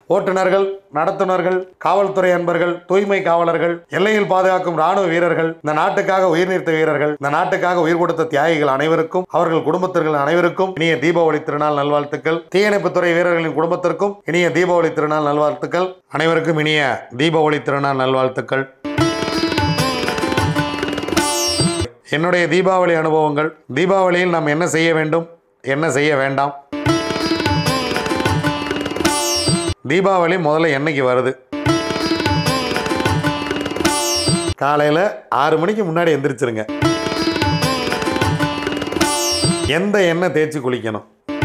ஓட்டுநர்கள் நடத்துனர்கள் காவல்துறை அன்பர்கள் தூய்மை காவலர்கள் எல்லையில் பாதுகாக்கும் ராணுவ வீரர்கள் இந்த நாட்டுக்காக உயிர் நீத்த வீரர்கள் இந்த நாட்டுக்காக உயிர் கொடுத்த தியாகிகள் அனைவருக்கும் அவர்கள் குடும்பத்தினர்கள் அனைவருக்கும் இனிய தீபாவளி திருநாள் நல்வாழ்த்துக்கள் தீயணைப்புத்துறை வீரர்களின் குடும்பத்திற்கும் இனிய தீபாவளி திருநாள் நல்வாழ்த்துக்கள் அனைவருக்கும் இனிய தீபாவளி திருநாள் நல்வாழ்த்துக்கள் என்னுடைய தீபாவளி அனுபவங்கள் தீபாவளியில் நாம் என்ன செய்ய வேண்டும் என்ன செய்ய வேண்டாம் தீபாவளி முதல்ல என்னைக்கு வருது காலையில் ஆறு மணிக்கு முன்னாடி எந்திரிச்சிருங்க எந்த எண்ணெய் தேய்ச்சி குளிக்கணும்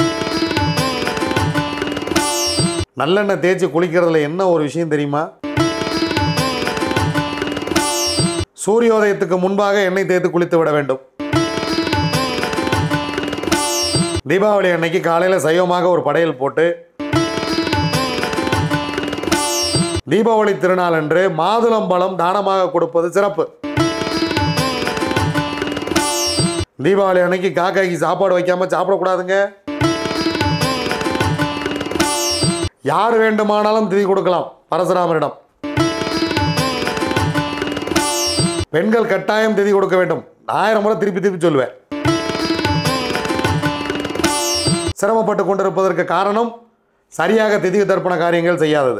நல்லெண்ணெய் தேய்ச்சி குளிக்கிறதுல என்ன ஒரு விஷயம் தெரியுமா சூரியோதயத்துக்கு முன்பாக எண்ணெய் தேய்த்து குளித்து விட வேண்டும் தீபாவளி அன்னைக்கு காலையில் சைவமாக ஒரு படையல் போட்டு தீபாவளி திருநாள் அன்று மாதுளம்பழம் தானமாக கொடுப்பது சிறப்பு தீபாவளி அன்னைக்கு காக்காய்க்கு சாப்பாடு வைக்காம சாப்பிடக்கூடாதுங்க யார் வேண்டுமானாலும் திதி கொடுக்கலாம் பரசுராமரிடம் பெண்கள் கட்டாயம் திதி கொடுக்க வேண்டும் ஆயிரம் முறை திருப்பி திருப்பி சொல்லுவேன் சிரமப்பட்டு கொண்டிருப்பதற்கு காரணம் சரியாக திதி தர்ப்பண காரியங்கள் செய்யாதது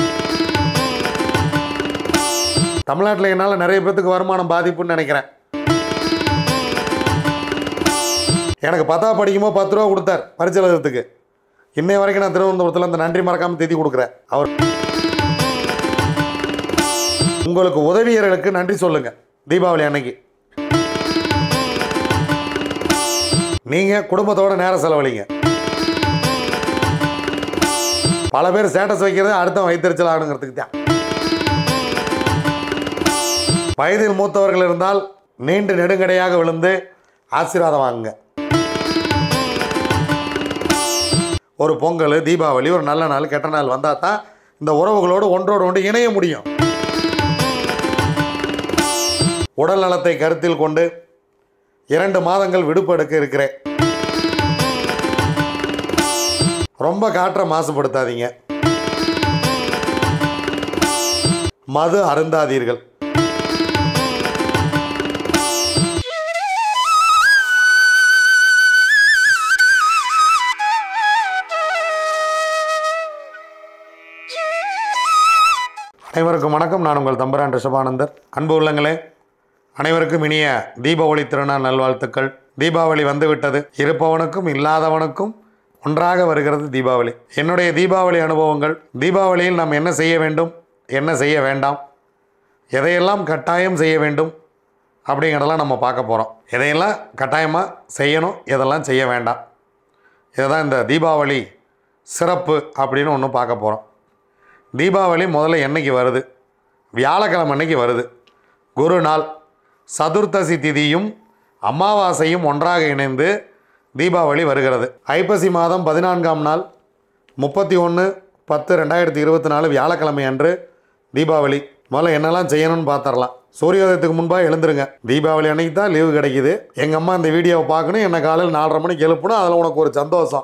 தமிழ்நாட்டில் என்னால் நிறைய பேர்த்துக்கு வருமானம் பாதிப்புன்னு நினைக்கிறேன் எனக்கு பத்தா படிக்குமோ பத்து ரூபா கொடுத்தார் பரிச்சலகத்துக்கு இன்னை வரைக்கும் நான் திருவனந்தபுரத்தில் அந்த நன்றி மறக்காமல் திதி கொடுக்குறேன் அவர் உங்களுக்கு உதவியர்களுக்கு நன்றி சொல்லுங்க தீபாவளி அன்னைக்கு நீங்க குடும்பத்தோட நேரம் செலவழிங்க பல பேர் ஸ்டேட்டஸ் வைக்கிறது அடுத்த வைத்தறிச்சல் ஆகணுங்கிறதுக்கு தான் வயதில் மூத்தவர்கள் இருந்தால் நீண்டு நெடுங்கடையாக விழுந்து ஆசீர்வாதம் வாங்குங்க ஒரு பொங்கல் தீபாவளி ஒரு நல்ல நாள் கெட்ட நாள் வந்தால் தான் இந்த உறவுகளோடு ஒன்றோடு ஒன்று இணைய முடியும் உடல் நலத்தை கருத்தில் கொண்டு இரண்டு மாதங்கள் விடுப்பு எடுக்க இருக்கிறேன் ரொம்ப காற்றை மாசுபடுத்தாதீங்க மது அருந்தாதீர்கள் அனைவருக்கும் வணக்கம் நான் உங்கள் தம்பரான் ரிஷபானந்தர் அன்பு உள்ளங்களே அனைவருக்கும் இனிய தீபாவளி திருநாள் நல்வாழ்த்துக்கள் தீபாவளி வந்துவிட்டது இருப்பவனுக்கும் இல்லாதவனுக்கும் ஒன்றாக வருகிறது தீபாவளி என்னுடைய தீபாவளி அனுபவங்கள் தீபாவளியில் நாம் என்ன செய்ய வேண்டும் என்ன செய்ய வேண்டாம் எதையெல்லாம் கட்டாயம் செய்ய வேண்டும் அப்படிங்கிறதெல்லாம் நம்ம பார்க்க போகிறோம் எதையெல்லாம் கட்டாயமாக செய்யணும் எதெல்லாம் செய்ய வேண்டாம் இதுதான் இந்த தீபாவளி சிறப்பு அப்படின்னு ஒன்று பார்க்க போகிறோம் தீபாவளி முதல்ல என்னைக்கு வருது வியாழக்கிழமை அன்னைக்கு வருது குரு நாள் சதுர்த்தசி திதியும் அமாவாசையும் ஒன்றாக இணைந்து தீபாவளி வருகிறது ஐப்பசி மாதம் பதினான்காம் நாள் முப்பத்தி ஒன்று பத்து ரெண்டாயிரத்தி இருபத்தி நாலு வியாழக்கிழமை அன்று தீபாவளி முதல்ல என்னெல்லாம் செய்யணும்னு பார்த்துடலாம் சூரியோதயத்துக்கு முன்பாக எழுந்துருங்க தீபாவளி அன்னைக்கு தான் லீவு கிடைக்குது எங்கள் அம்மா இந்த வீடியோவை பார்க்கணும் என்னை காலையில் நாலரை மணிக்கு எழுப்பணும் அதில் உனக்கு ஒரு சந்தோஷம்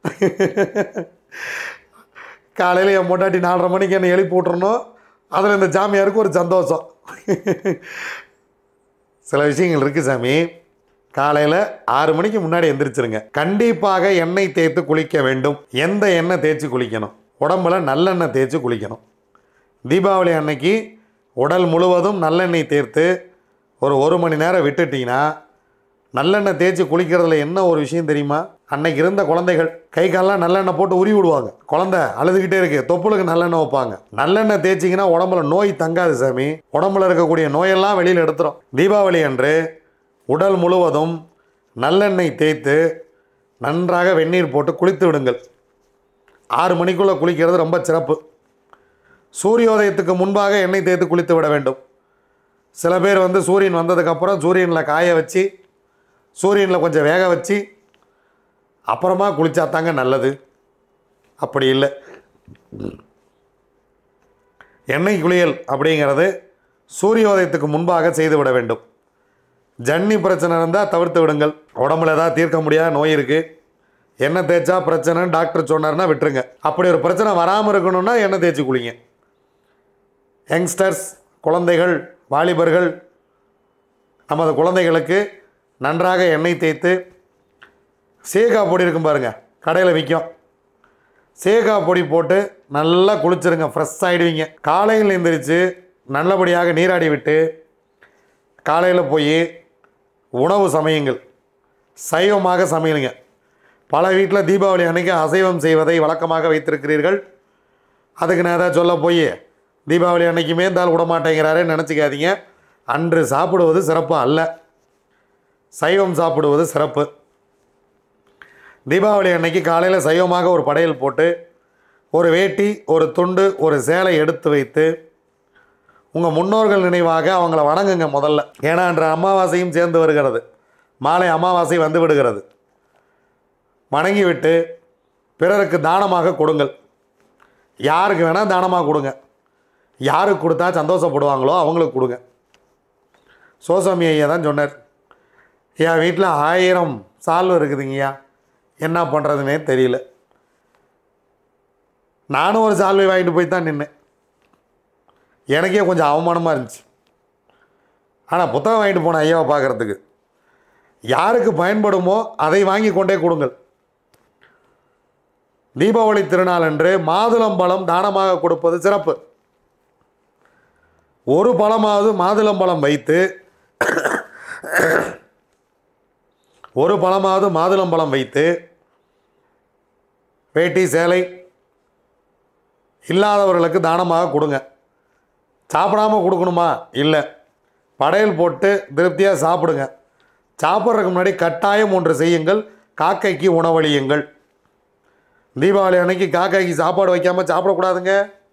காலையில் என் பொண்டாட்டி நாலரை மணிக்கு என்னை எழுப்பி விட்றணும் அதில் இந்த சாமியாருக்கு ஒரு சந்தோஷம் சில விஷயங்கள் இருக்குது சாமி காலையில் ஆறு மணிக்கு முன்னாடி எந்திரிச்சிருங்க கண்டிப்பாக எண்ணெய் தேய்த்து குளிக்க வேண்டும் எந்த எண்ணெய் தேய்ச்சி குளிக்கணும் உடம்புல நல்லெண்ணெய் தேய்ச்சி குளிக்கணும் தீபாவளி அன்னைக்கு உடல் முழுவதும் நல்லெண்ணெய் தேர்த்து ஒரு ஒரு மணி நேரம் விட்டுட்டிங்கன்னா நல்லெண்ணெய் தேய்ச்சி குளிக்கிறதுல என்ன ஒரு விஷயம் தெரியுமா அன்னைக்கு இருந்த குழந்தைகள் கை காலெல்லாம் நல்லெண்ணெய் போட்டு உருவி விடுவாங்க குழந்தை அழுதுகிட்டே இருக்கு தொப்புளுக்கு நல்லெண்ணெய் வைப்பாங்க நல்லெண்ணெய் தேய்ச்சிங்கன்னா உடம்புல நோய் தங்காது சாமி உடம்புல இருக்கக்கூடிய நோயெல்லாம் வெளியில் எடுத்துரும் தீபாவளி அன்று உடல் முழுவதும் நல்லெண்ணெய் தேய்த்து நன்றாக வெந்நீர் போட்டு குளித்து விடுங்கள் ஆறு மணிக்குள்ளே குளிக்கிறது ரொம்ப சிறப்பு சூரியோதயத்துக்கு முன்பாக எண்ணெய் தேய்த்து குளித்து விட வேண்டும் சில பேர் வந்து சூரியன் வந்ததுக்கப்புறம் சூரியனில் காய வச்சு சூரியனில் கொஞ்சம் வேக வச்சு அப்புறமா குளிச்சா தாங்க நல்லது அப்படி இல்லை எண்ணெய் குளியல் அப்படிங்கிறது சூரியோதயத்துக்கு முன்பாக செய்து விட வேண்டும் ஜன்னி பிரச்சனை இருந்தால் தவிர்த்து விடுங்கள் உடம்புல ஏதாவது தீர்க்க முடியாத நோய் இருக்குது எண்ணெய் தேய்ச்சா பிரச்சனைன்னு டாக்டர் சொன்னார்னா விட்டுருங்க அப்படி ஒரு பிரச்சனை வராமல் இருக்கணும்னா எண்ணெய் தேய்ச்சி குளிங்க யங்ஸ்டர்ஸ் குழந்தைகள் வாலிபர்கள் நமது குழந்தைகளுக்கு நன்றாக எண்ணெய் தேய்த்து சீகா பொடி இருக்கும் பாருங்க கடையில் விற்கும் சீகா பொடி போட்டு நல்லா குளிச்சிருங்க ஃப்ரெஷ் ஆகிடுவீங்க காலையில் எந்திரிச்சு நல்லபடியாக நீராடி விட்டு காலையில் போய் உணவு சமையுங்கள் சைவமாக சமையலுங்க பல வீட்டில் தீபாவளி அன்னைக்கு அசைவம் செய்வதை வழக்கமாக வைத்திருக்கிறீர்கள் அதுக்கு நான் ஏதாவது சொல்ல போய் தீபாவளி அன்னைக்குமே இருந்தால் விட மாட்டேங்கிறாரே நினச்சிக்காதீங்க அன்று சாப்பிடுவது சிறப்பு அல்ல சைவம் சாப்பிடுவது சிறப்பு தீபாவளி அன்னைக்கு காலையில் சைவமாக ஒரு படையல் போட்டு ஒரு வேட்டி ஒரு துண்டு ஒரு சேலை எடுத்து வைத்து உங்கள் முன்னோர்கள் நினைவாக அவங்கள வணங்குங்க முதல்ல ஏன்னா அன்று அமாவாசையும் சேர்ந்து வருகிறது மாலை அமாவாசை வந்து விடுகிறது வணங்கி விட்டு பிறருக்கு தானமாக கொடுங்கள் யாருக்கு வேணால் தானமாக கொடுங்க யாருக்கு கொடுத்தா சந்தோஷப்படுவாங்களோ அவங்களுக்கு கொடுங்க சோசாமி ஐயா தான் சொன்னார் என் வீட்டில் ஆயிரம் சால்வு இருக்குதுங்கய்யா என்ன பண்ணுறதுனே தெரியல நானும் ஒரு சால்வை வாங்கிட்டு போய் தான் நின்னேன் எனக்கே கொஞ்சம் அவமானமாக இருந்துச்சு ஆனால் புத்தகம் வாங்கிட்டு போனேன் ஐயாவை பார்க்குறதுக்கு யாருக்கு பயன்படுமோ அதை வாங்கி கொண்டே கொடுங்கள் தீபாவளி திருநாள் அன்று மாதுளம்பழம் தானமாக கொடுப்பது சிறப்பு ஒரு பழமாவது மாதுளம்பழம் வைத்து ஒரு பழமாவது மாதுளம்பழம் வைத்து வேட்டி சேலை இல்லாதவர்களுக்கு தானமாக கொடுங்க சாப்பிடாம கொடுக்கணுமா இல்லை படையல் போட்டு திருப்தியாக சாப்பிடுங்க சாப்பிட்றதுக்கு முன்னாடி கட்டாயம் ஒன்று செய்யுங்கள் காக்கைக்கு உணவளியுங்கள் தீபாவளி அன்னைக்கு காக்கைக்கு சாப்பாடு வைக்காமல் சாப்பிடக்கூடாதுங்க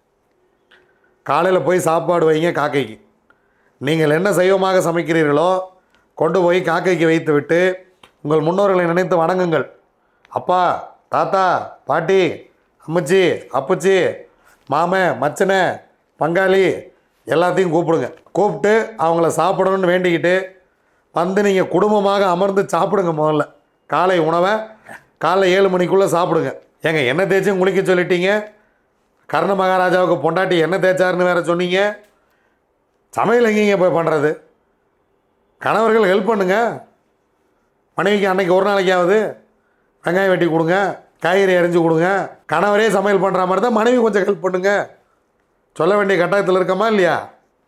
காலையில் போய் சாப்பாடு வைங்க காக்கைக்கு நீங்கள் என்ன சைவமாக சமைக்கிறீர்களோ கொண்டு போய் காக்கைக்கு வைத்து விட்டு உங்கள் முன்னோர்களை நினைத்து வணங்குங்கள் அப்பா தாத்தா பாட்டி அம்மச்சி அப்புச்சி மாமன் மச்சனை பங்காளி எல்லாத்தையும் கூப்பிடுங்க கூப்பிட்டு அவங்கள சாப்பிடணும்னு வேண்டிக்கிட்டு வந்து நீங்கள் குடும்பமாக அமர்ந்து சாப்பிடுங்க முதல்ல காலை உணவை காலை ஏழு மணிக்குள்ளே சாப்பிடுங்க ஏங்க எண்ணெய் தேய்ச்சும் குளிக்க சொல்லிட்டீங்க கர்ண மகாராஜாவுக்கு பொண்டாட்டி எண்ணெய் தேய்ச்சாருன்னு வேற சொன்னீங்க சமையல் எங்கேங்க போய் பண்ணுறது கணவர்கள் ஹெல்ப் பண்ணுங்க மனைவிக்கு அன்னைக்கு ஒரு நாளைக்காவது வெங்காயம் வெட்டி கொடுங்க காய்கறி அரிஞ்சு கொடுங்க கணவரே சமையல் பண்ணுற மாதிரி தான் மனைவி கொஞ்சம் ஹெல்ப் பண்ணுங்க சொல்ல வேண்டிய கட்டாயத்தில் இருக்கமா இல்லையா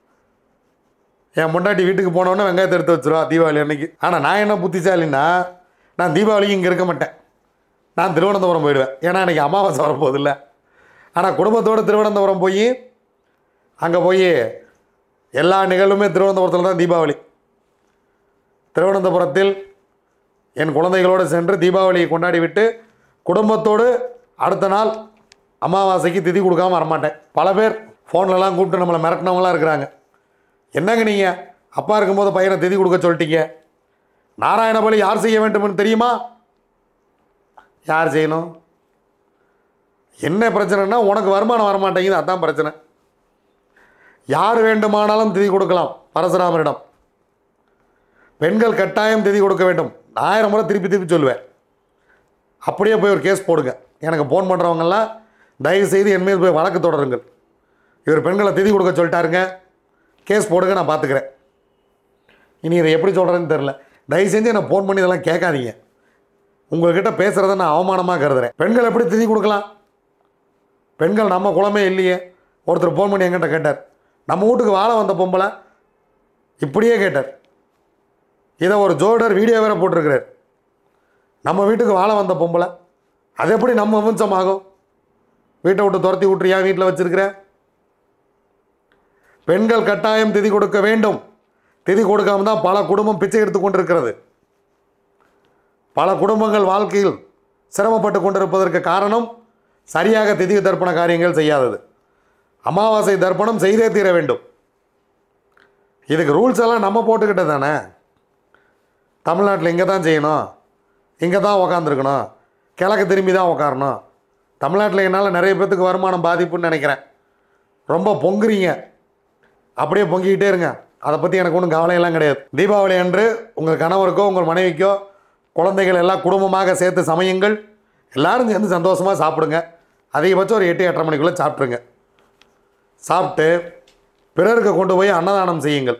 என் முண்டாட்டி வீட்டுக்கு போனோன்னே வெங்காயத்தை எடுத்து வச்சிருவா தீபாவளி அன்னைக்கு ஆனால் நான் என்ன புத்திசாலின்னா நான் தீபாவளிக்கு இங்கே இருக்க மாட்டேன் நான் திருவனந்தபுரம் போயிடுவேன் ஏன்னா அன்றைக்கி அமாவாசை வரப்போகுது இல்லை ஆனால் குடும்பத்தோடு திருவனந்தபுரம் போய் அங்கே போய் எல்லா நிகழ்வுமே திருவனந்தபுரத்தில் தான் தீபாவளி திருவனந்தபுரத்தில் என் குழந்தைகளோடு சென்று தீபாவளியை கொண்டாடி விட்டு குடும்பத்தோடு அடுத்த நாள் அமாவாசைக்கு திதி கொடுக்காம வரமாட்டேன் பல பேர் ஃபோன்லலாம் கூப்பிட்டு நம்மளை மிரட்டினவங்களாம் இருக்கிறாங்க என்னங்க நீங்கள் அப்பா இருக்கும்போது பையனை திதி கொடுக்க சொல்லிட்டீங்க நாராயண பலி யார் செய்ய வேண்டும்னு தெரியுமா யார் செய்யணும் என்ன பிரச்சனைனா உனக்கு வருமானம் வரமாட்டேங்குது அதான் பிரச்சனை யார் வேண்டுமானாலும் திதி கொடுக்கலாம் பரசுராமரிடம் பெண்கள் கட்டாயம் திதி கொடுக்க வேண்டும் ஆயிரம் முறை திருப்பி திருப்பி சொல்லுவேன் அப்படியே போய் ஒரு கேஸ் போடுங்க எனக்கு ஃபோன் பண்ணுறவங்கெல்லாம் தயவு செய்து என் மீது போய் வழக்கு தொடருங்கள் இவர் பெண்களை திதி கொடுக்க சொல்லிட்டாருங்க கேஸ் போடுங்க நான் பார்த்துக்கிறேன் இனி இதை எப்படி சொல்கிறேன்னு தெரில தயவு செஞ்சு என்னை ஃபோன் பண்ணி இதெல்லாம் கேட்காதீங்க உங்கள்கிட்ட பேசுகிறத நான் அவமானமாக கருதுறேன் பெண்கள் எப்படி திதி கொடுக்கலாம் பெண்கள் நம்ம குலமே இல்லையே ஒருத்தர் ஃபோன் பண்ணி என்கிட்ட கேட்டார் நம்ம வீட்டுக்கு வாழ வந்த பொம்பளை இப்படியே கேட்டார் இதை ஒரு ஜோடர் வீடியோ வேற போட்டிருக்கிறார் நம்ம வீட்டுக்கு வாழ வந்த பொம்பளை அது எப்படி நம்ம வம்சமாகும் வீட்டை விட்டு துரத்தி விட்டுறியா வீட்டில் வச்சிருக்கிற பெண்கள் கட்டாயம் திதி கொடுக்க வேண்டும் திதி கொடுக்காம தான் பல குடும்பம் பிச்சை எடுத்து கொண்டிருக்கிறது பல குடும்பங்கள் வாழ்க்கையில் சிரமப்பட்டு கொண்டிருப்பதற்கு காரணம் சரியாக திதி தர்ப்பண காரியங்கள் செய்யாதது அமாவாசை தர்ப்பணம் செய்தே தீர வேண்டும் இதுக்கு ரூல்ஸ் எல்லாம் நம்ம போட்டுக்கிட்டது தானே தமிழ்நாட்டில் இங்கே தான் செய்யணும் இங்கே தான் உக்காந்துருக்கணும் கிழக்கு திரும்பி தான் உக்காரணும் தமிழ்நாட்டில் என்னால் நிறைய பேர்த்துக்கு வருமானம் பாதிப்புன்னு நினைக்கிறேன் ரொம்ப பொங்குறீங்க அப்படியே பொங்கிக்கிட்டே இருங்க அதை பற்றி எனக்கு ஒன்றும் கவலையெல்லாம் கிடையாது தீபாவளி அன்று உங்கள் கணவருக்கோ உங்கள் மனைவிக்கோ குழந்தைகள் எல்லாம் குடும்பமாக சேர்த்து சமையுங்கள் எல்லாரும் சேர்ந்து சந்தோஷமாக சாப்பிடுங்க அதிகபட்சம் ஒரு எட்டு எட்டரை மணிக்குள்ளே சாப்பிட்ருங்க சாப்பிட்டு பிறருக்கு கொண்டு போய் அன்னதானம் செய்யுங்கள்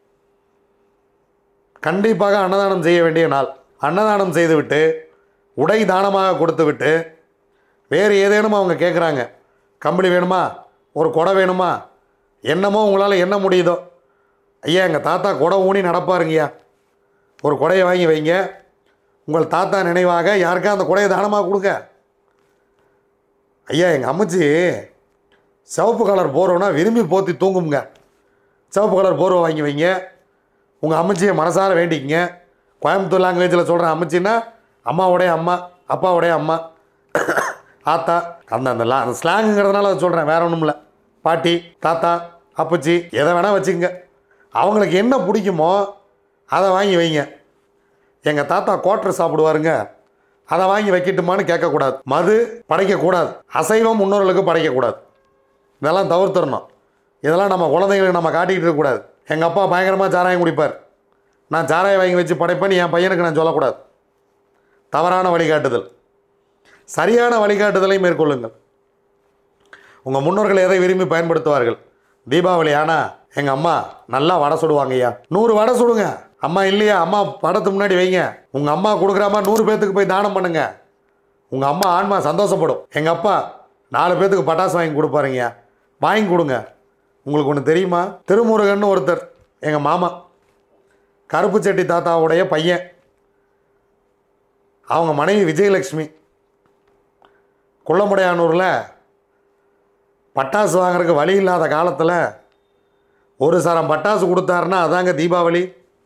கண்டிப்பாக அன்னதானம் செய்ய வேண்டிய நாள் அன்னதானம் செய்துவிட்டு உடை தானமாக கொடுத்துவிட்டு வேறு ஏதேனும் அவங்க கேட்குறாங்க கம்பளி வேணுமா ஒரு குடை வேணுமா என்னமோ உங்களால் என்ன முடியுதோ ஐயா எங்கள் தாத்தா குடை ஊனி நடப்பாருங்கய்யா ஒரு குடையை வாங்கி வைங்க உங்கள் தாத்தா நினைவாக யாருக்கா அந்த குடையை தானமாக கொடுங்க ஐயா எங்கள் அம்மச்சி சிவப்பு கலர் போர்வைனா விரும்பி போத்தி தூங்குங்க சிவப்பு கலர் போர்வை வாங்கி வைங்க உங்கள் அம்மச்சியை மனசார வேண்டிக்கங்க கோயம்புத்தூர் லாங்குவேஜில் சொல்கிறேன் அம்மச்சின்னா அம்மாவுடைய அம்மா அப்பாவுடைய அம்மா ஆத்தா அந்த அந்த லா அந்த ஸ்லாங்குங்கிறதுனால அதை சொல்கிறேன் வேற ஒன்றும் இல்லை பாட்டி தாத்தா அப்பச்சி எதை வேணால் வச்சுக்கங்க அவங்களுக்கு என்ன பிடிக்குமோ அதை வாங்கி வைங்க எங்கள் தாத்தா கோட்டர் சாப்பிடுவாருங்க அதை வாங்கி வைக்கட்டுமான்னு கேட்கக்கூடாது மது படைக்கக்கூடாது அசைவம் முன்னோர்களுக்கு படைக்கக்கூடாது இதெல்லாம் தவிர்த்துடணும் இதெல்லாம் நம்ம குழந்தைங்களுக்கு நம்ம காட்டிக்கிட்டு இருக்கக்கூடாது எங்கள் அப்பா பயங்கரமாக சாராயம் குடிப்பார் நான் சாராயம் வாங்கி வச்சு படைப்பேன்னு என் பையனுக்கு நான் சொல்லக்கூடாது தவறான வழிகாட்டுதல் சரியான வழிகாட்டுதலை மேற்கொள்ளுங்கள் உங்கள் முன்னோர்கள் எதை விரும்பி பயன்படுத்துவார்கள் தீபாவளி ஆனால் எங்கள் அம்மா நல்லா வடை சுடுவாங்கய்யா நூறு வடை சுடுங்க அம்மா இல்லையா அம்மா படத்துக்கு முன்னாடி வைங்க உங்கள் அம்மா கொடுக்குறாமா நூறு பேர்த்துக்கு போய் தானம் பண்ணுங்க உங்கள் அம்மா ஆன்மா சந்தோஷப்படும் எங்கள் அப்பா நாலு பேர்த்துக்கு பட்டாசு வாங்கி கொடுப்பாருங்கய்யா வாங்கி கொடுங்க உங்களுக்கு ஒன்று தெரியுமா திருமுருகன் ஒருத்தர் எங்கள் மாமா கருப்பு செட்டி தாத்தாவுடைய பையன் அவங்க மனைவி விஜயலட்சுமி குள்ளமுடையானூரில் பட்டாசு வாங்குறதுக்கு வழி இல்லாத காலத்தில் ஒரு சரம் பட்டாசு கொடுத்தாருன்னா அதாங்க தீபாவளி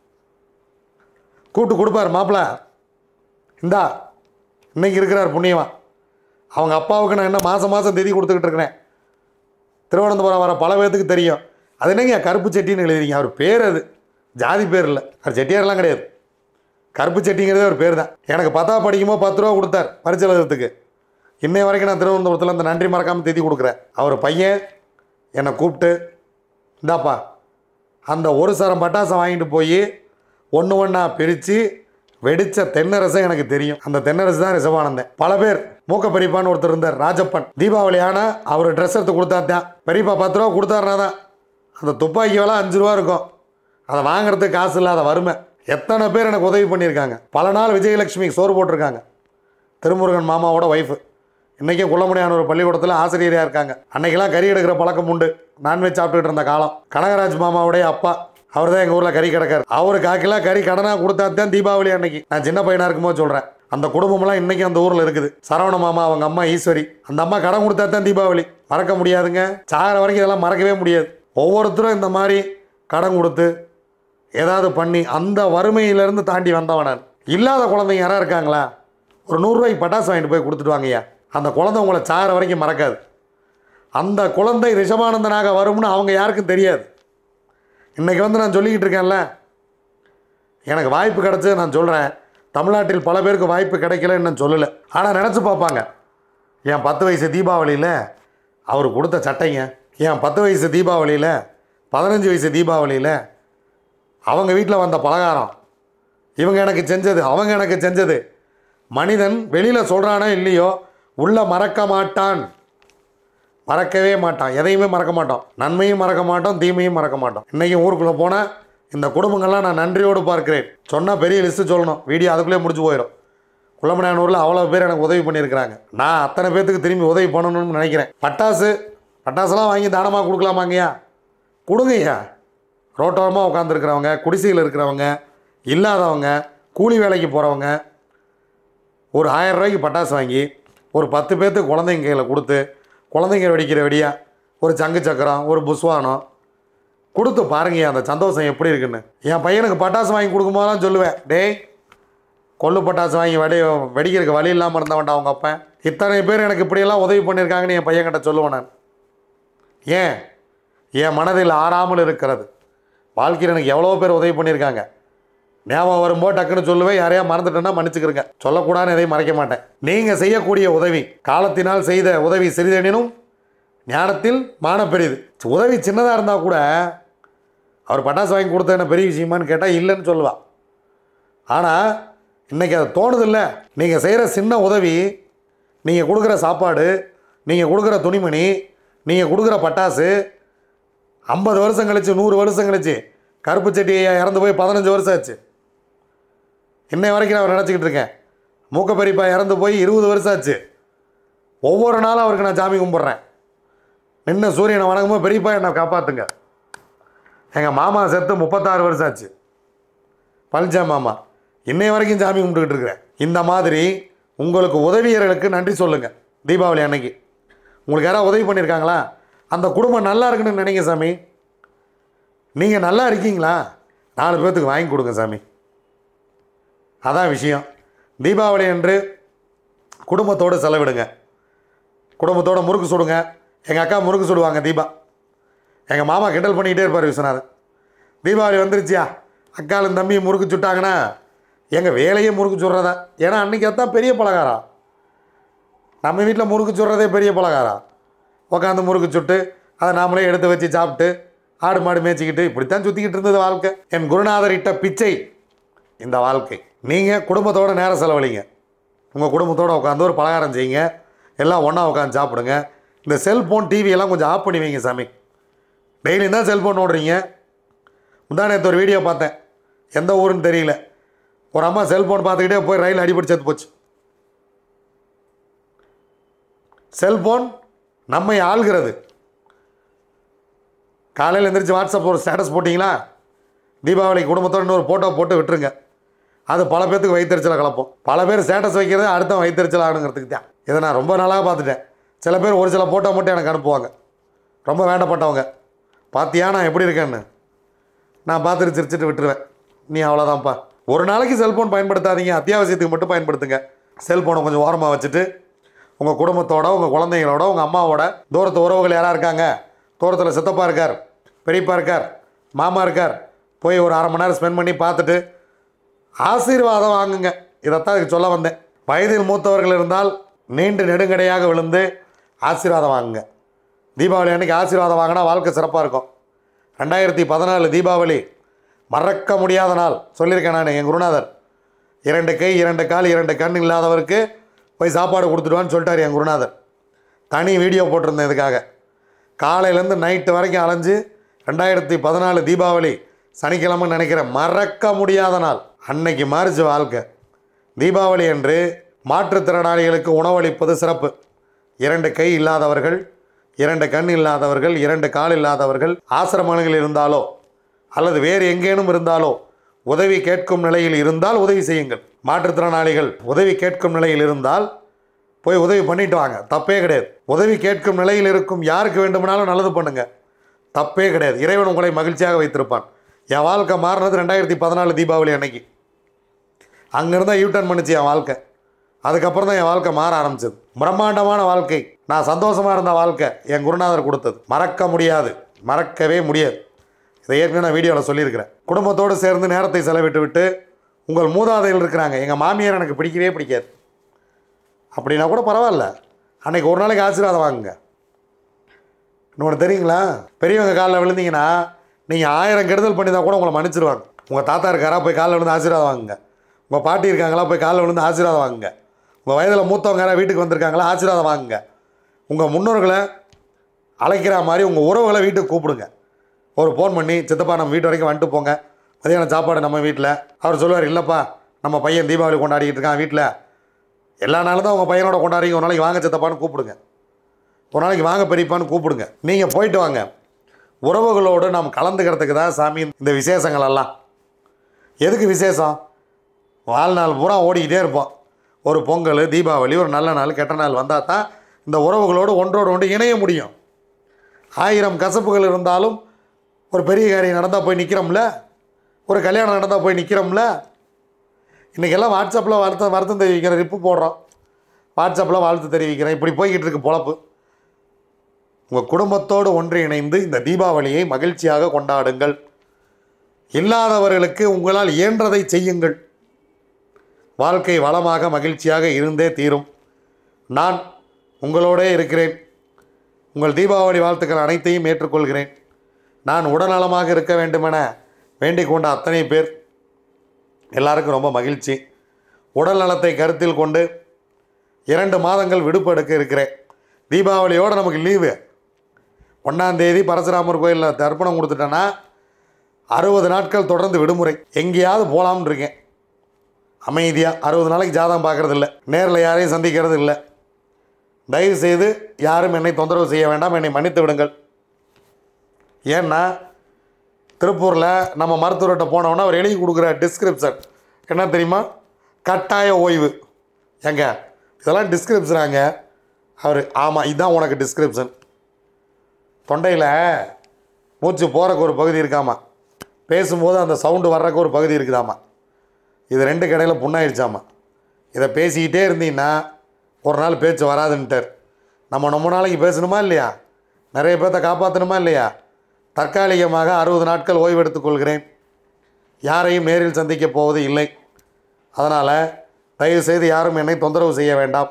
கூப்பிட்டு கொடுப்பார் மாப்பிள்ள இந்தா இன்னைக்கு இருக்கிறார் புண்ணியவன் அவங்க அப்பாவுக்கு நான் என்ன மாதம் மாதம் தேதி கொடுத்துக்கிட்டு இருக்கிறேன் திருவனந்தபுரம் வர பல பேர்த்துக்கு தெரியும் அது என்னங்க கருப்பு செட்டின்னு எழுதுறீங்க அவர் பேர் அது ஜாதி பேர் இல்லை அவர் செட்டியார்லாம் கிடையாது கருப்பு செட்டிங்கிறதே ஒரு பேர் தான் எனக்கு பத்தா படிக்கும்போது பத்து ரூபா கொடுத்தார் பரிசு எழுதுறதுக்கு இன்னை வரைக்கும் நான் திருவனந்தபுரத்தில் அந்த நன்றி மறக்காமல் தேதி கொடுக்குறேன் அவர் பையன் என்னை கூப்பிட்டு இந்தாப்பா அந்த ஒரு சரம் பட்டாசை வாங்கிட்டு போய் ஒன்று ஒன்றா பிரித்து வெடித்த தென்னரசம் எனக்கு தெரியும் அந்த தென்னரசு தான் ரிசவானந்தன் பல பேர் மூக்க பெரியப்பான்னு ஒருத்தர் இருந்தார் ராஜப்பன் தீபாவளி ஆனால் அவர் ட்ரெஸ் எடுத்து கொடுத்தாத்தான் பெரியப்பா பத்து ரூபா கொடுத்தாருனா தான் அந்த துப்பாக்கி விலை அஞ்சு ரூபா இருக்கும் அதை வாங்குறதுக்கு காசு இல்லாத வறுமை எத்தனை பேர் எனக்கு உதவி பண்ணியிருக்காங்க பல நாள் விஜயலட்சுமிக்கு சோறு போட்டிருக்காங்க திருமுருகன் மாமாவோட ஒய்ஃபு இன்றைக்கும் குள்ளமுடியான ஒரு பள்ளிக்கூடத்தில் ஆசிரியராக இருக்காங்க அன்னைக்கெல்லாம் கறி எடுக்கிற பழக்கம் உண்டு நான்வெஜ் சாப்பிட்டுட்டு இருந்த காலம் கனகராஜ் மாமாவுடைய அப்பா அவர் தான் எங்கள் ஊரில் கறி கிடக்கார் அவரு காக்கிலா கறி கடனாக கொடுத்தா தான் தீபாவளி அன்னைக்கு நான் சின்ன பையனாக இருக்கும்போது சொல்கிறேன் அந்த குடும்பமெல்லாம் இன்றைக்கும் அந்த ஊரில் இருக்குது சரவண மாமா அவங்க அம்மா ஈஸ்வரி அந்த அம்மா கடன் கொடுத்தா தான் தீபாவளி மறக்க முடியாதுங்க சாகிற வரைக்கும் இதெல்லாம் மறக்கவே முடியாது ஒவ்வொருத்தரும் இந்த மாதிரி கடன் கொடுத்து ஏதாவது பண்ணி அந்த வறுமையிலேருந்து தாண்டி வந்தவன் நான் இல்லாத குழந்தைங்க யாராவது இருக்காங்களா ஒரு நூறுரூவாய்க்கு பட்டாசு வாங்கிட்டு போய் கொடுத்துட்டு வாங்கய்யா அந்த குழந்தை உங்களை சாகிற வரைக்கும் மறக்காது அந்த குழந்தை ரிஷபானந்தனாக வரும்னு அவங்க யாருக்கும் தெரியாது இன்றைக்கி வந்து நான் சொல்லிக்கிட்டு இருக்கேன்ல எனக்கு வாய்ப்பு கிடச்சி நான் சொல்கிறேன் தமிழ்நாட்டில் பல பேருக்கு வாய்ப்பு கிடைக்கலன்னு நான் சொல்லலை ஆனால் நினச்சி பார்ப்பாங்க என் பத்து வயசு தீபாவளியில் அவர் கொடுத்த சட்டைங்க என் பத்து வயசு தீபாவளியில் பதினஞ்சு வயசு தீபாவளியில் அவங்க வீட்டில் வந்த பலகாரம் இவங்க எனக்கு செஞ்சது அவங்க எனக்கு செஞ்சது மனிதன் வெளியில் சொல்கிறானோ இல்லையோ உள்ள மறக்க மாட்டான் மறக்கவே மாட்டான் எதையுமே மறக்க மாட்டோம் நன்மையும் மறக்க மாட்டோம் தீமையும் மறக்க மாட்டோம் இன்றைக்கி ஊருக்குள்ளே போனால் இந்த குடும்பங்கள்லாம் நான் நன்றியோடு பார்க்கிறேன் சொன்னால் பெரிய லிஸ்ட்டு சொல்லணும் வீடியோ அதுக்குள்ளே முடிஞ்சு போயிடும் குள்ளமணியானூரில் அவ்வளோ பேர் எனக்கு உதவி பண்ணியிருக்கிறாங்க நான் அத்தனை பேர்த்துக்கு திரும்பி உதவி பண்ணணும்னு நினைக்கிறேன் பட்டாசு பட்டாசுலாம் வாங்கி தானமாக கொடுக்கலாமாங்கய்யா கொடுங்கய்யா ரோட்டோரமாக உட்காந்துருக்கிறவங்க குடிசையில் இருக்கிறவங்க இல்லாதவங்க கூலி வேலைக்கு போகிறவங்க ஒரு ஆயிரம் ரூபாய்க்கு பட்டாசு வாங்கி ஒரு பத்து பேர்த்துக்கு குழந்தைங்க கையில் கொடுத்து குழந்தைங்க வெடிக்கிற வெடியா ஒரு சங்கு சக்கரம் ஒரு புஸ்வானம் கொடுத்து பாருங்கய்யா அந்த சந்தோஷம் எப்படி இருக்குன்னு என் பையனுக்கு பட்டாசு வாங்கி கொடுக்கும்போதெல்லாம் சொல்லுவேன் டேய் கொள்ளு பட்டாசு வாங்கி வெடி வெடிக்கிறதுக்கு வழி இல்லாமல் இருந்தவன்டா அவங்க அப்பன் இத்தனை பேர் எனக்கு இப்படியெல்லாம் உதவி பண்ணியிருக்காங்கன்னு என் பையன்கிட்ட சொல்லுவேன் நான் ஏன் என் மனதில் ஆறாமல் இருக்கிறது வாழ்க்கையில் எனக்கு எவ்வளோ பேர் உதவி பண்ணியிருக்காங்க ஞாபகம் வரும்போது டக்குன்னு சொல்லுவேன் யாரையா மறந்துட்டேன்னா மன்னிச்சுக்கிறங்க சொல்லக்கூடாதுன்னு எதையும் மறைக்க மாட்டேன் நீங்கள் செய்யக்கூடிய உதவி காலத்தினால் செய்த உதவி சிறிதெனினும் ஞானத்தில் மான பெரியது உதவி சின்னதாக இருந்தால் கூட அவர் பட்டாசு வாங்கி கொடுத்த என்ன பெரிய விஷயமான்னு கேட்டால் இல்லைன்னு சொல்லுவாள் ஆனால் இன்றைக்கி அது தோணுதில்ல நீங்கள் செய்கிற சின்ன உதவி நீங்கள் கொடுக்குற சாப்பாடு நீங்கள் கொடுக்குற துணிமணி நீங்கள் கொடுக்குற பட்டாசு ஐம்பது வருஷம் கழிச்சு நூறு வருஷம் கழிச்சு கருப்பு செட்டி ஐயா இறந்து போய் பதினஞ்சு வருஷம் ஆச்சு இன்னை வரைக்கும் நான் நினச்சிக்கிட்டு இருக்கேன் மூக்க பெரியப்பா இறந்து போய் இருபது வருஷம் ஆச்சு ஒவ்வொரு நாளும் அவருக்கு நான் சாமி கும்பிட்றேன் நின்ன சூரியனை வணங்கும்போது பெரியப்பா என்னை காப்பாற்றுங்க எங்கள் மாமா செத்து முப்பத்தாறு வருஷம் ஆச்சு பழனிசாமி மாமா இன்னை வரைக்கும் சாமி கும்பிட்டுக்கிட்டு இருக்கிறேன் இந்த மாதிரி உங்களுக்கு உதவியர்களுக்கு நன்றி சொல்லுங்கள் தீபாவளி அன்னைக்கு உங்களுக்கு யாராவது உதவி பண்ணியிருக்காங்களா அந்த குடும்பம் நல்லா இருக்குன்னு நினைங்க சாமி நீங்கள் நல்லா இருக்கீங்களா நாலு பேர்த்துக்கு வாங்கி கொடுங்க சாமி அதான் விஷயம் தீபாவளி அன்று குடும்பத்தோடு செலவிடுங்க குடும்பத்தோட முறுக்கு சுடுங்க எங்கள் அக்கா முறுக்கு சுடுவாங்க தீபா எங்கள் மாமா கிண்டல் பண்ணிக்கிட்டே இருப்பார் விஸ்வநாதன் தீபாவளி வந்துருச்சியா அக்காலும் தம்பி முறுக்கு சுட்டாங்கன்னா எங்கள் வேலையே முறுக்கு சுடுறதா ஏன்னா அன்றைக்கி அதான் பெரிய பலகாரம் நம்ம வீட்டில் முறுக்கு சுடுறதே பெரிய பலகாரம் உட்காந்து முறுக்கு சுட்டு அதை நாமளே எடுத்து வச்சு சாப்பிட்டு ஆடு மாடு மேய்ச்சிக்கிட்டு இப்படித்தான் சுற்றிக்கிட்டு இருந்தது வாழ்க்கை என் குருநாதர் இட்ட பிச்சை இந்த வாழ்க்கை நீங்கள் குடும்பத்தோட நேரம் செலவழிங்க உங்கள் குடும்பத்தோட உட்காந்து ஒரு பலகாரம் செய்யுங்க எல்லாம் ஒன்றா உட்காந்து சாப்பிடுங்க இந்த செல்ஃபோன் டிவி எல்லாம் கொஞ்சம் ஆஃப் பண்ணி வைங்க சாமி டெய்லியும் தான் செல்ஃபோன் ஓடுறீங்க முந்தா நேற்று ஒரு வீடியோ பார்த்தேன் எந்த ஊருன்னு தெரியல ஒரு அம்மா செல்ஃபோன் பார்த்துக்கிட்டே போய் ரயில் அடிபடி செத்து போச்சு செல்ஃபோன் நம்மை ஆள்கிறது காலையில் எந்திரிச்சு வாட்ஸ்அப் ஒரு ஸ்டேட்டஸ் போட்டிங்களா தீபாவளி குடும்பத்தோட இன்னொரு ஃபோட்டோ போட்டு விட்டுருங்க அது பல பேர்த்துக்கு வயிற்றுச்சலை கலப்போம் பல பேர் ஸ்டேட்டஸ் வைக்கிறது அடுத்த வயிற்றுச்சல் ஆகணுங்கிறதுக்கு தான் இதை நான் ரொம்ப நாளாக பார்த்துட்டேன் சில பேர் ஒரு சில ஃபோட்டோ மட்டும் எனக்கு அனுப்புவாங்க ரொம்ப வேண்டப்பட்டவங்க பார்த்தியா நான் எப்படி இருக்கேன்னு நான் பார்த்துட்டு சிரிச்சிட்டு விட்டுருவேன் நீ அவ்வளோதான்ப்பா ஒரு நாளைக்கு செல்ஃபோன் பயன்படுத்தாதீங்க அத்தியாவசியத்துக்கு மட்டும் பயன்படுத்துங்க செல்ஃபோனை கொஞ்சம் ஓரமாக வச்சுட்டு உங்கள் குடும்பத்தோட உங்கள் குழந்தைங்களோட உங்கள் அம்மாவோட தூரத்து உறவுகள் யாராக இருக்காங்க தூரத்தில் சித்தப்பா இருக்கார் பெரியப்பா இருக்கார் மாமா இருக்கார் போய் ஒரு அரை மணி நேரம் ஸ்பெண்ட் பண்ணி பார்த்துட்டு ஆசீர்வாதம் வாங்குங்க இதைத்தான் இதுக்கு சொல்ல வந்தேன் வயதில் மூத்தவர்கள் இருந்தால் நீண்டு நெடுங்கடையாக விழுந்து ஆசீர்வாதம் வாங்குங்க தீபாவளி அன்னைக்கு ஆசீர்வாதம் வாங்கினா வாழ்க்கை சிறப்பாக இருக்கும் ரெண்டாயிரத்தி பதினாலு தீபாவளி மறக்க முடியாத நாள் சொல்லியிருக்கேன் நான் என் குருநாதர் இரண்டு கை இரண்டு கால் இரண்டு கண் இல்லாதவருக்கு போய் சாப்பாடு கொடுத்துடுவான்னு சொல்லிட்டார் என் குருநாதர் தனி வீடியோ போட்டிருந்தேன் இதுக்காக காலையிலேருந்து நைட்டு வரைக்கும் அலைஞ்சு ரெண்டாயிரத்தி பதினாலு தீபாவளி சனிக்கிழமை நினைக்கிறேன் மறக்க முடியாத நாள் அன்னைக்கு மாறிச்சு வாழ்க்கை தீபாவளி அன்று மாற்றுத்திறனாளிகளுக்கு உணவளிப்பது சிறப்பு இரண்டு கை இல்லாதவர்கள் இரண்டு கண் இல்லாதவர்கள் இரண்டு கால் இல்லாதவர்கள் ஆசிரமங்கள் இருந்தாலோ அல்லது வேறு எங்கேனும் இருந்தாலோ உதவி கேட்கும் நிலையில் இருந்தால் உதவி செய்யுங்கள் மாற்றுத்திறனாளிகள் உதவி கேட்கும் நிலையில் இருந்தால் போய் உதவி பண்ணிட்டு வாங்க தப்பே கிடையாது உதவி கேட்கும் நிலையில் இருக்கும் யாருக்கு வேண்டுமானாலும் நல்லது பண்ணுங்க தப்பே கிடையாது இறைவன் உங்களை மகிழ்ச்சியாக வைத்திருப்பான் என் வாழ்க்கை மாறினது ரெண்டாயிரத்தி பதினாலு தீபாவளி அன்னைக்கு அங்கேருந்து தான் யூட்டர்ன் பண்ணுச்சு என் வாழ்க்கை அதுக்கப்புறம் தான் என் வாழ்க்கை மாற ஆரம்பிச்சது பிரம்மாண்டமான வாழ்க்கை நான் சந்தோஷமாக இருந்த வாழ்க்கை என் குருநாதர் கொடுத்தது மறக்க முடியாது மறக்கவே முடியாது இதை ஏற்கனவே நான் வீடியோவில் சொல்லியிருக்கிறேன் குடும்பத்தோடு சேர்ந்து நேரத்தை செலவிட்டு விட்டு உங்கள் மூதாதைகள் இருக்கிறாங்க எங்கள் மாமியார் எனக்கு பிடிக்கவே பிடிக்காது அப்படின்னா கூட பரவாயில்ல அன்னைக்கு ஒரு நாளைக்கு ஆசீர்வாதம் வாங்குங்க இன்னொன்று தெரியுங்களா பெரியவங்க காலில் விழுந்தீங்கன்னா நீங்கள் ஆயிரம் கெடுதல் பண்ணி தான் கூட உங்களை மன்னிச்சிருவாங்க உங்கள் தாத்தா இருக்காரா போய் காலில் விழுந்து ஆசீர்வாதம் வாங்குங்க உங்கள் பாட்டி இருக்காங்களா போய் காலில் விழுந்து ஆசீர்வாதம் வாங்குங்க உங்கள் வயதில் மூத்தவங்க யாராவது வீட்டுக்கு வந்திருக்காங்களா ஆசீர்வாதம் வாங்குங்க உங்கள் முன்னோர்களை அழைக்கிற மாதிரி உங்கள் உறவுகளை வீட்டுக்கு கூப்பிடுங்க ஒரு ஃபோன் பண்ணி சித்தப்பா நம்ம வீட்டு வரைக்கும் வந்துட்டு போங்க மதியானம் சாப்பாடு நம்ம வீட்டில் அவர் சொல்லுவார் இல்லைப்பா நம்ம பையன் தீபாவளி கொண்டாடிக்கிட்டு இருக்கான் வீட்டில் எல்லா நாளும் தான் உங்கள் பையனோட கொண்டாடி ஒரு நாளைக்கு வாங்க சித்தப்பான்னு கூப்பிடுங்க ஒரு நாளைக்கு வாங்க பெரியப்பான்னு கூப்பிடுங்க நீங்கள் போயிட்டு வாங்க உறவுகளோடு நாம் கலந்துக்கிறதுக்கு தான் சாமி இந்த விசேஷங்கள் எல்லாம் எதுக்கு விசேஷம் வாழ்நாள் பூரா ஓடிக்கிட்டே இருப்போம் ஒரு பொங்கல் தீபாவளி ஒரு நல்ல நாள் கெட்ட நாள் வந்தால் தான் இந்த உறவுகளோடு ஒன்றோடு ஒன்று இணைய முடியும் ஆயிரம் கசப்புகள் இருந்தாலும் ஒரு பெரிய காரியம் நடந்தால் போய் நிற்கிறோம்ல ஒரு கல்யாணம் நடந்தால் போய் நிற்கிறோம்ல இன்றைக்கெல்லாம் வாட்ஸ்அப்பில் வருத்தம் வருத்தம் தெரிவிக்கிறேன் ரிப்பு போடுறோம் வாட்ஸ்அப்பில் வாழ்த்து தெரிவிக்கிறேன் இப்படி போய்கிட்டு இருக்கு பொழப்பு உங்கள் குடும்பத்தோடு ஒன்று இணைந்து இந்த தீபாவளியை மகிழ்ச்சியாக கொண்டாடுங்கள் இல்லாதவர்களுக்கு உங்களால் இயன்றதை செய்யுங்கள் வாழ்க்கை வளமாக மகிழ்ச்சியாக இருந்தே தீரும் நான் உங்களோடே இருக்கிறேன் உங்கள் தீபாவளி வாழ்த்துக்கள் அனைத்தையும் ஏற்றுக்கொள்கிறேன் நான் உடல்நலமாக இருக்க வேண்டுமென வேண்டிக் கொண்ட அத்தனை பேர் எல்லாருக்கும் ரொம்ப மகிழ்ச்சி உடல் நலத்தை கருத்தில் கொண்டு இரண்டு மாதங்கள் விடுப்பு எடுக்க இருக்கிறேன் தீபாவளியோடு நமக்கு லீவு ஒன்றாந்தேதி பரசுராமர் கோயிலில் தர்ப்பணம் கொடுத்துட்டேன்னா அறுபது நாட்கள் தொடர்ந்து விடுமுறை எங்கேயாவது போகலாம்னு இருக்கேன் அமைதியாக அறுபது நாளைக்கு ஜாதகம் பார்க்கறது இல்லை நேரில் யாரையும் சந்திக்கிறது இல்லை தயவு செய்து யாரும் என்னை தொந்தரவு செய்ய வேண்டாம் என்னை மன்னித்து விடுங்கள் ஏன்னா திருப்பூரில் நம்ம மருத்துவர்கிட்ட போனோன்னா அவர் எழுதி கொடுக்குற டிஸ்கிரிப்ஷன் என்ன தெரியுமா கட்டாய ஓய்வு ஏங்க இதெல்லாம் டிஸ்கிரிப்ஷனாங்க அவர் ஆமாம் இதுதான் உனக்கு டிஸ்கிரிப்ஷன் தொண்டையில் மூச்சு போகிறக்கு ஒரு பகுதி இருக்காமா பேசும்போது அந்த சவுண்டு வர்றக்கு ஒரு பகுதி இருக்குதாமா இது ரெண்டு கடையில் புண்ணாயிடுச்சாமா இதை பேசிக்கிட்டே இருந்தீங்கன்னா ஒரு நாள் பேச்சு வராதுன்ட்டார் நம்ம ரொம்ப நாளைக்கு பேசணுமா இல்லையா நிறைய பேர்த்த காப்பாற்றணுமா இல்லையா தற்காலிகமாக அறுபது நாட்கள் ஓய்வு எடுத்துக்கொள்கிறேன் யாரையும் நேரில் சந்திக்கப் போவது இல்லை அதனால் தயவு செய்து யாரும் என்னை தொந்தரவு செய்ய வேண்டாம்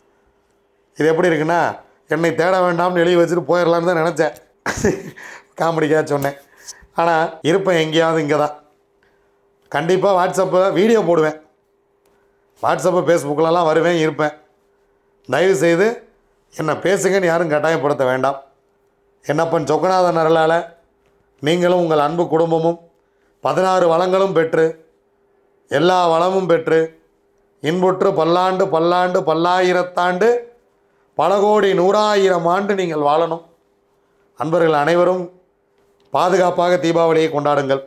இது எப்படி இருக்குன்னா என்னை தேட வேண்டாம்னு எழுதி வச்சுட்டு போயிடலான்னு தான் நினச்சேன் காமெடிக்காக சொன்னேன் ஆனால் இருப்பேன் எங்கேயாவது இங்கே தான் கண்டிப்பாக வாட்ஸ்அப்பில் வீடியோ போடுவேன் வாட்ஸ்அப்பு ஃபேஸ்புக்கிலலாம் வருவேன் இருப்பேன் தயவு செய்து என்னை பேசுங்கன்னு யாரும் கட்டாயப்படுத்த வேண்டாம் என்னப்பன் சொக்கநாதன் அருளால் நீங்களும் உங்கள் அன்பு குடும்பமும் பதினாறு வளங்களும் பெற்று எல்லா வளமும் பெற்று இன்புற்று பல்லாண்டு பல்லாண்டு பல்லாயிரத்தாண்டு பல கோடி நூறாயிரம் ஆண்டு நீங்கள் வாழணும் அன்பர்கள் அனைவரும் பாதுகாப்பாக தீபாவளியை கொண்டாடுங்கள்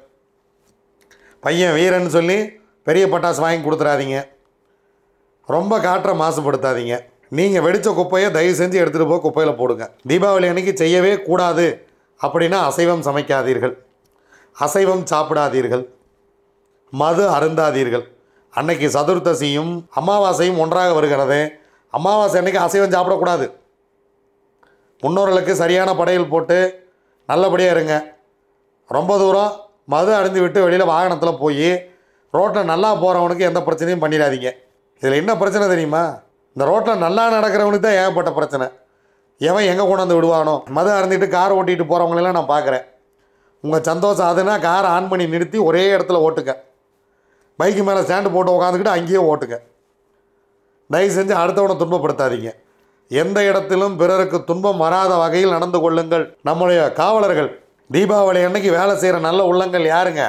பையன் வீரன் சொல்லி பெரிய பட்டாசு வாங்கி கொடுத்துறாதீங்க ரொம்ப காற்றை மாசுபடுத்தாதீங்க நீங்கள் வெடித்த குப்பையை தயவு செஞ்சு எடுத்துகிட்டு போய் குப்பையில் போடுங்க தீபாவளி அன்னைக்கு செய்யவே கூடாது அப்படின்னா அசைவம் சமைக்காதீர்கள் அசைவம் சாப்பிடாதீர்கள் மது அருந்தாதீர்கள் அன்னைக்கு சதுர்த்தசியும் அமாவாசையும் ஒன்றாக வருகிறது அமாவாசை அன்னைக்கு அசைவம் சாப்பிடக்கூடாது முன்னோர்களுக்கு சரியான படையல் போட்டு நல்லபடியாக இருங்க ரொம்ப தூரம் மது அருந்து விட்டு வெளியில் வாகனத்தில் போய் ரோட்டில் நல்லா போகிறவனுக்கு எந்த பிரச்சனையும் பண்ணிடாதீங்க இதில் என்ன பிரச்சனை தெரியுமா இந்த ரோட்டில் நல்லா நடக்கிறவனுக்கு தான் ஏகப்பட்ட பிரச்சனை எவன் எங்கே கொண்டாந்து விடுவானோ மது அருந்திட்டு கார் ஓட்டிகிட்டு போகிறவங்களெல்லாம் நான் பார்க்குறேன் உங்கள் சந்தோஷம் அதுனா காரை ஆன் பண்ணி நிறுத்தி ஒரே இடத்துல ஓட்டுங்க பைக்கு மேலே ஸ்டாண்டு போட்டு உட்காந்துக்கிட்டு அங்கேயே ஓட்டுங்க தயவு செஞ்சு அடுத்தவனை துன்பப்படுத்தாதீங்க எந்த இடத்திலும் பிறருக்கு துன்பம் வராத வகையில் நடந்து கொள்ளுங்கள் நம்முடைய காவலர்கள் தீபாவளி அன்னைக்கு வேலை செய்கிற நல்ல உள்ளங்கள் யாருங்க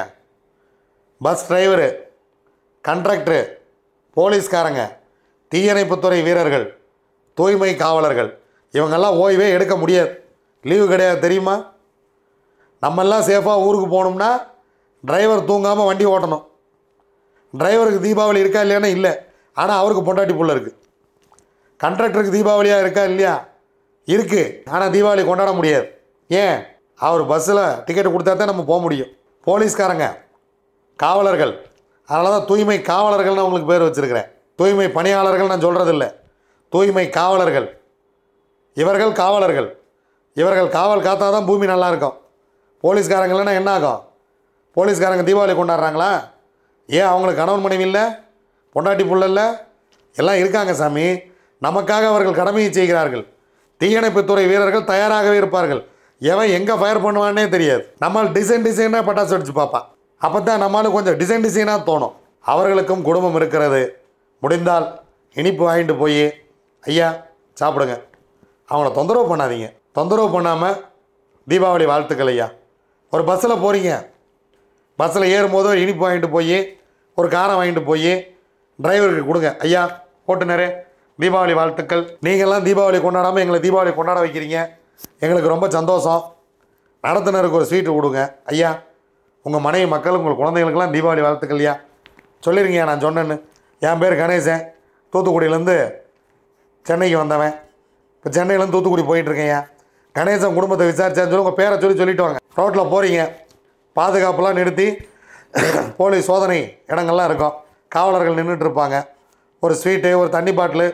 பஸ் டிரைவரு கண்ட்ராக்டரு போலீஸ்காரங்க தீயணைப்புத்துறை வீரர்கள் தூய்மை காவலர்கள் இவங்கெல்லாம் ஓய்வே எடுக்க முடியாது லீவு கிடையாது தெரியுமா நம்மெல்லாம் சேஃபாக ஊருக்கு போகணும்னா டிரைவர் தூங்காமல் வண்டி ஓட்டணும் டிரைவருக்கு தீபாவளி இருக்கா இல்லையானா இல்லை ஆனால் அவருக்கு பொண்டாட்டி புள்ள இருக்குது கண்ட்ராக்டருக்கு தீபாவளியாக இருக்கா இல்லையா இருக்குது ஆனால் தீபாவளி கொண்டாட முடியாது ஏன் அவர் பஸ்ஸில் டிக்கெட் கொடுத்தா தான் நம்ம போக முடியும் போலீஸ்காரங்க காவலர்கள் அதனால தான் தூய்மை காவலர்கள்னு உங்களுக்கு பேர் வச்சுருக்கிறேன் தூய்மை பணியாளர்கள் நான் சொல்கிறதில்ல தூய்மை காவலர்கள் இவர்கள் காவலர்கள் இவர்கள் காவல் காத்தா தான் பூமி நல்லா இருக்கும் போலீஸ்காரங்கள்னா என்ன ஆகும் போலீஸ்காரங்க தீபாவளி கொண்டாடுறாங்களா ஏன் அவங்களுக்கு கணவன் மனைவி இல்லை பொண்டாட்டி புள்ள இல்லை எல்லாம் இருக்காங்க சாமி நமக்காக அவர்கள் கடமையை செய்கிறார்கள் தீயணைப்புத்துறை வீரர்கள் தயாராகவே இருப்பார்கள் எவன் எங்கே ஃபயர் பண்ணுவான்னே தெரியாது நம்ம டிசைன் டிசைனாக பட்டாசு அடிச்சு பார்ப்பான் அப்போ தான் நம்மளுக்கு கொஞ்சம் டிசைன் டிசைனாக தோணும் அவர்களுக்கும் குடும்பம் இருக்கிறது முடிந்தால் இனிப்பு வாங்கிட்டு போய் ஐயா சாப்பிடுங்க அவங்கள தொந்தரவு பண்ணாதீங்க தொந்தரவு பண்ணாமல் தீபாவளி வாழ்த்துக்கள் ஐயா ஒரு பஸ்ஸில் போகிறீங்க பஸ்ஸில் ஏறும்போது ஒரு இனிப்பு வாங்கிட்டு போய் ஒரு காரம் வாங்கிட்டு போய் டிரைவருக்கு கொடுங்க ஐயா ஓட்டுநரே தீபாவளி வாழ்த்துக்கள் நீங்கள்லாம் தீபாவளி கொண்டாடாமல் எங்களை தீபாவளி கொண்டாட வைக்கிறீங்க எங்களுக்கு ரொம்ப சந்தோஷம் நடத்துனருக்கு ஒரு ஸ்வீட்டு கொடுங்க ஐயா உங்கள் மனைவி மக்கள் உங்கள் குழந்தைகளுக்கெல்லாம் தீபாவளி வாழ்த்துக்கள் ஐயா சொல்லிருங்கய்யா நான் சொன்னேன்னு என் பேர் கணேசன் தூத்துக்குடியிலேருந்து சென்னைக்கு வந்தவன் இப்போ சென்னையிலேருந்து தூத்துக்குடி போயிட்டுருக்கேன்யா கணேசன் குடும்பத்தை விசாரிச்சான்னு சொல்லி உங்கள் பேரை சொல்லி சொல்லிட்டு வாங்க ரோட்டில் போகிறீங்க பாதுகாப்புலாம் நிறுத்தி போலீஸ் சோதனை இடங்கள்லாம் இருக்கும் காவலர்கள் நின்றுட்டு இருப்பாங்க ஒரு ஸ்வீட்டு ஒரு தண்ணி பாட்டிலு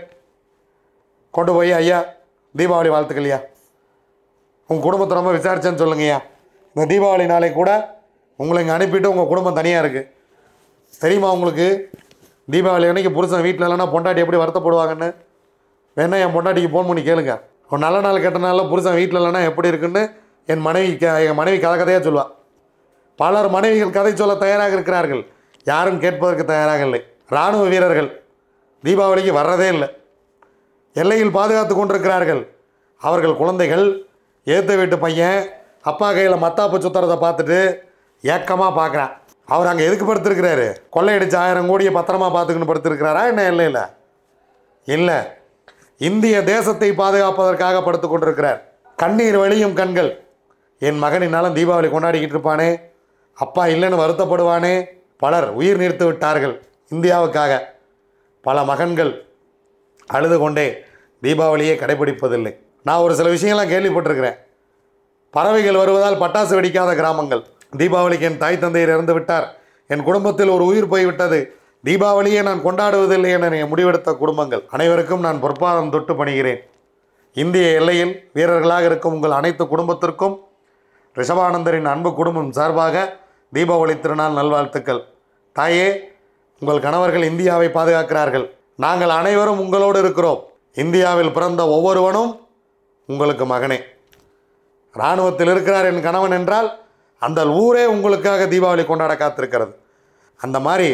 கொண்டு போய் ஐயா தீபாவளி வாழ்த்துக்கள் ஐயா உங்கள் குடும்பத்தை ரொம்ப விசாரிச்சேன்னு சொல்லுங்கய்யா இந்த தீபாவளி நாளை கூட உங்களை இங்கே அனுப்பிட்டு உங்கள் குடும்பம் தனியாக இருக்குது தெரியுமா உங்களுக்கு தீபாவளி அன்னைக்கு புருஷன் வீட்டில் இல்லைன்னா பொண்டாட்டி எப்படி வருத்தப்படுவாங்கன்னு வேணா என் பொண்டாட்டிக்கு ஃபோன் பண்ணி கேளுங்க ஒரு நல்ல நாள் கெட்ட நாளில் புருஷன் வீட்டில் இல்லைன்னா எப்படி இருக்குன்னு என் மனைவி க என் மனைவி கதை கதையாக சொல்லுவாள் பலர் மனைவிகள் கதை சொல்ல தயாராக இருக்கிறார்கள் யாரும் கேட்பதற்கு தயாராக இல்லை இராணுவ வீரர்கள் தீபாவளிக்கு வர்றதே இல்லை எல்லையில் பாதுகாத்து கொண்டிருக்கிறார்கள் அவர்கள் குழந்தைகள் ஏத்த வீட்டு பையன் அப்பா கையில் மத்தாப்பு சுத்துறதை பார்த்துட்டு ஏக்கமாக பார்க்குறான் அவர் அங்கே எதுக்கு படுத்திருக்கிறாரு கொள்ளையடிச்சு ஆயிரம் கோடியை பத்திரமா பார்த்துக்கணும் படுத்திருக்கிறாரா என்ன எல்லையில் இல்லை இந்திய தேசத்தை பாதுகாப்பதற்காக படுத்து கொண்டிருக்கிறார் கண்ணீர் வழியும் கண்கள் என் மகனினாலும் தீபாவளி கொண்டாடிக்கிட்டு இருப்பானே அப்பா இல்லைன்னு வருத்தப்படுவானே பலர் உயிர் நீர்த்து விட்டார்கள் இந்தியாவுக்காக பல மகன்கள் அழுது கொண்டே தீபாவளியை கடைபிடிப்பதில்லை நான் ஒரு சில விஷயங்கள்லாம் கேள்விப்பட்டிருக்கிறேன் பறவைகள் வருவதால் பட்டாசு வெடிக்காத கிராமங்கள் தீபாவளிக்கு என் தாய் தந்தையர் இறந்து விட்டார் என் குடும்பத்தில் ஒரு உயிர் போய்விட்டது தீபாவளியை நான் கொண்டாடுவதில்லை என முடிவெடுத்த குடும்பங்கள் அனைவருக்கும் நான் பொற்பாதம் தொட்டு பணிகிறேன் இந்திய எல்லையில் வீரர்களாக இருக்கும் உங்கள் அனைத்து குடும்பத்திற்கும் ரிஷபானந்தரின் அன்பு குடும்பம் சார்பாக தீபாவளி திருநாள் நல்வாழ்த்துக்கள் தாயே உங்கள் கணவர்கள் இந்தியாவை பாதுகாக்கிறார்கள் நாங்கள் அனைவரும் உங்களோடு இருக்கிறோம் இந்தியாவில் பிறந்த ஒவ்வொருவனும் உங்களுக்கு மகனே இராணுவத்தில் இருக்கிறார் என் கணவன் என்றால் அந்த ஊரே உங்களுக்காக தீபாவளி கொண்டாட காத்திருக்கிறது அந்த மாதிரி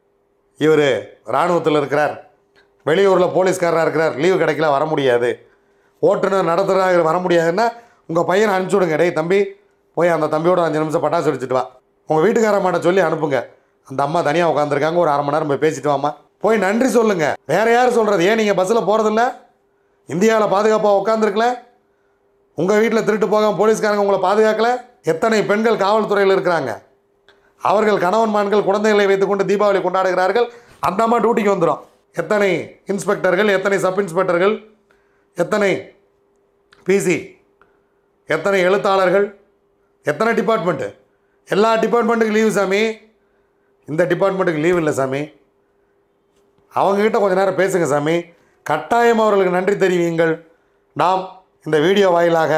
இவர் இராணுவத்தில் இருக்கிறார் வெளியூரில் போலீஸ்காரராக இருக்கிறார் லீவு கிடைக்கல வர முடியாது ஓட்டுநர் நடத்துகிறாங்க வர முடியாதுன்னா உங்கள் பையனை அனுப்பிச்சி விடுங்க டேய் தம்பி போய் அந்த தம்பியோட அஞ்சு நிமிஷம் பட்டாசு வெடிச்சிட்டு வா உங்கள் வீட்டுக்காரம்மாட்ட சொல்லி அனுப்புங்க அந்த அம்மா தனியாக உட்காந்துருக்காங்க ஒரு அரை மணி நேரம் போய் பேசிட்டு வாம்மா போய் நன்றி சொல்லுங்கள் வேறு யார் சொல்கிறது ஏன் நீங்கள் பஸ்ஸில் போகிறதில்ல இந்தியாவில் பாதுகாப்பாக உட்காந்துருக்கல உங்கள் வீட்டில் திருட்டு போகாமல் போலீஸ்காரங்க உங்களை பாதுகாக்கல எத்தனை பெண்கள் காவல்துறையில் இருக்கிறாங்க அவர்கள் கணவன்மான்கள் குழந்தைகளை வைத்துக்கொண்டு தீபாவளி கொண்டாடுகிறார்கள் அந்த அம்மா டியூட்டிக்கு வந்துடும் எத்தனை இன்ஸ்பெக்டர்கள் எத்தனை சப் இன்ஸ்பெக்டர்கள் எத்தனை பிசி எத்தனை எழுத்தாளர்கள் எத்தனை டிபார்ட்மெண்ட்டு எல்லா டிபார்ட்மெண்ட்டுக்கு லீவு சாமி இந்த டிபார்ட்மெண்ட்டுக்கு லீவ் இல்லை சாமி அவங்கக்கிட்ட கொஞ்ச நேரம் பேசுங்க சாமி கட்டாயம் அவர்களுக்கு நன்றி தெரிவியுங்கள் நாம் இந்த வீடியோ வாயிலாக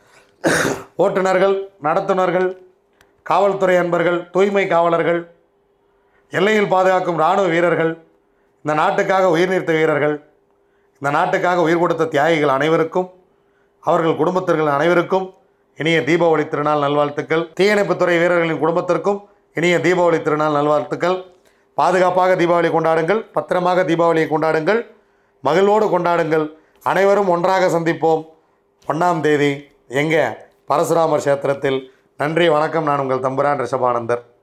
ஓட்டுநர்கள் நடத்துனர்கள் காவல்துறை அன்பர்கள் தூய்மை காவலர்கள் எல்லையில் பாதுகாக்கும் இராணுவ வீரர்கள் இந்த நாட்டுக்காக உயிர் நீர்த்த வீரர்கள் இந்த நாட்டுக்காக உயிர் கொடுத்த தியாகிகள் அனைவருக்கும் அவர்கள் குடும்பத்தினர்கள் அனைவருக்கும் இனிய தீபாவளி திருநாள் நல்வாழ்த்துக்கள் தீயணைப்புத்துறை வீரர்களின் குடும்பத்திற்கும் இனிய தீபாவளி திருநாள் நல்வாழ்த்துக்கள் பாதுகாப்பாக தீபாவளி கொண்டாடுங்கள் பத்திரமாக தீபாவளியை கொண்டாடுங்கள் மகிழ்வோடு கொண்டாடுங்கள் அனைவரும் ஒன்றாக சந்திப்போம் ஒன்றாம் தேதி எங்கே பரசுராமர் கஷேத்திரத்தில் நன்றி வணக்கம் நான் உங்கள் தம்புரான் ரிஷபானந்தர்